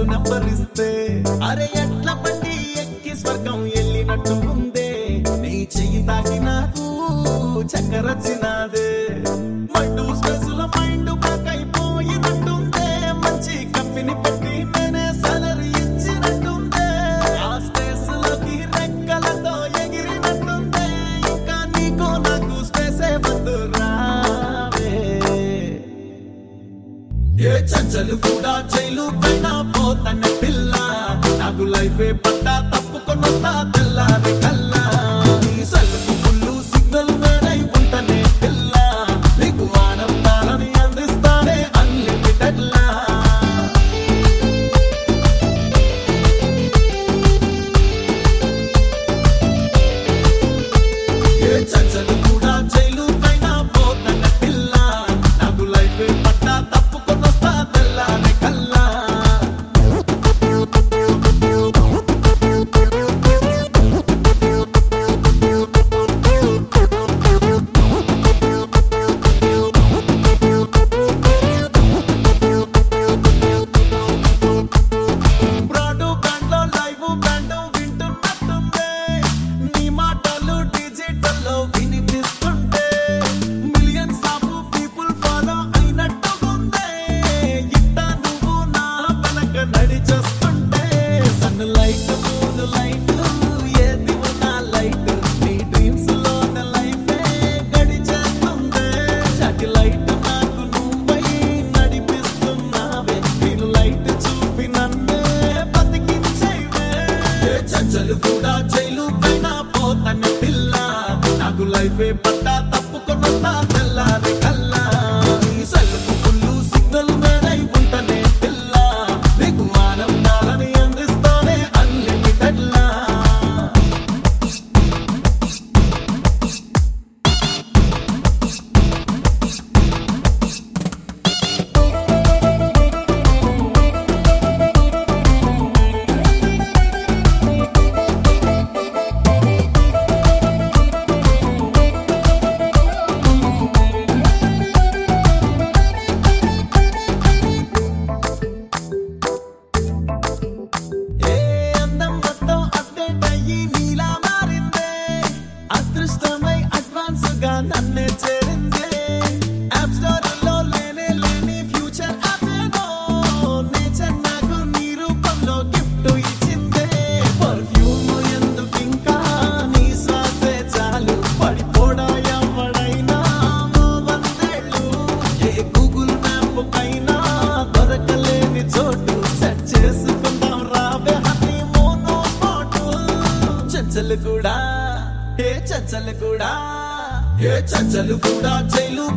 cell నెంబరిస్తే అరే ఎట్ల బండి ఎక్కి స్వర్గం వెళ్ళినట్టు ఉందే నీ చెయ్యి తాకి నాకు చక్కరచ్చినాదే మండు స్పెషల్ మైండ్ బ్లాక్ అయిపోయినట్టుందే మంచి కంపెనీ పెట్టి నేనే సాలరీ ఇచ్చినట్టుందే ఆ స్పేస్ లోకి రెక్కలతో ఎగిరినట్టుందే ఇంకా నీకు నాకు స్పేసే వద్దు రావే ఏ చంచలు కూడా జైలు పైన పోతన్న పిల్ల నాకు లైఫే పట్టా తప్పుకొనొస్తా తెల్లారి కల్లా నీ సెల్కు ఫుల్లు సిగ్నల్ మేనై ఉంటనే పిల్ల నీకు ఆనందాలని అందిస్తానే అన్లిమిటెడ్ లా ఏ చంచలు కూడా జైలు పైన పోతన్న పిల్ల నాకు లైఫ్ పట్టా తప్పుకొనొస్తా తెల్లారి కల్లా బ్రాడు బ్యాండ్ లో లైవ్ బ్యాండ్ వింటున్నట్టుందే నీ మాటలు డిజిటల్ లో వినిపిస్తుంటే మిలియన్స్ ఆఫ్ పీపుల్ ఫాలో అయినట్టుగుందే ఇట్ట నువ్వు నా వెనక నడిచొస్తుంటే సన్ లైట్ మూన్ లైట్ ఏది నా లైట్ నీ డ్రీమ్స్ లో లైఫే గడిచేస్తుందే సాటిలైట్ నాకు నువ్వై నడిపిస్తున్నావే నేను లైట్ చూపి నన్నే బతికించేవే ఏ చంచలు కూడా జైలు పైన పోతన్న పిల్ల నాకు లైఫే పట్టా తప్పుకొనొస్తా తెల్లారి కల్లా ఈ సెల్కు ఫుల్లు సిగ్నల్ మేనై ఉంటనే పిల్ల నీకు ఆనందాలని అందిస్తానే అన్లిమిటెడ్ లా ఏ అందం మొత్తం అప్డేట్ అయ్యి నీలా మారిందే అదృష్టమై అడ్వాన్స్ గా నన్నే చేరిందే యాప్ స్టోర్ లో లేనే లేని ఫ్యూచర్ అదేదో నేచర్ నాకు నీ రూపంలో గిఫ్ట్ ఇచ్చిందే పర్ఫ్యూమ్ ఎందుకు ఇంకా నీ శ్వాసే చాలు పడిపోడా ఎవడైనా ఓ వందేళ్ళు ఏ గూగుల్ మ్యాప్ పైన దొరకలేని చోటు సెట్ చేసుకుందాం రావే హనీ మోనో స్పాట్ చంచలు కూడా ఏ చంచలు కూడా ఏ చంచలు కూడా జైలు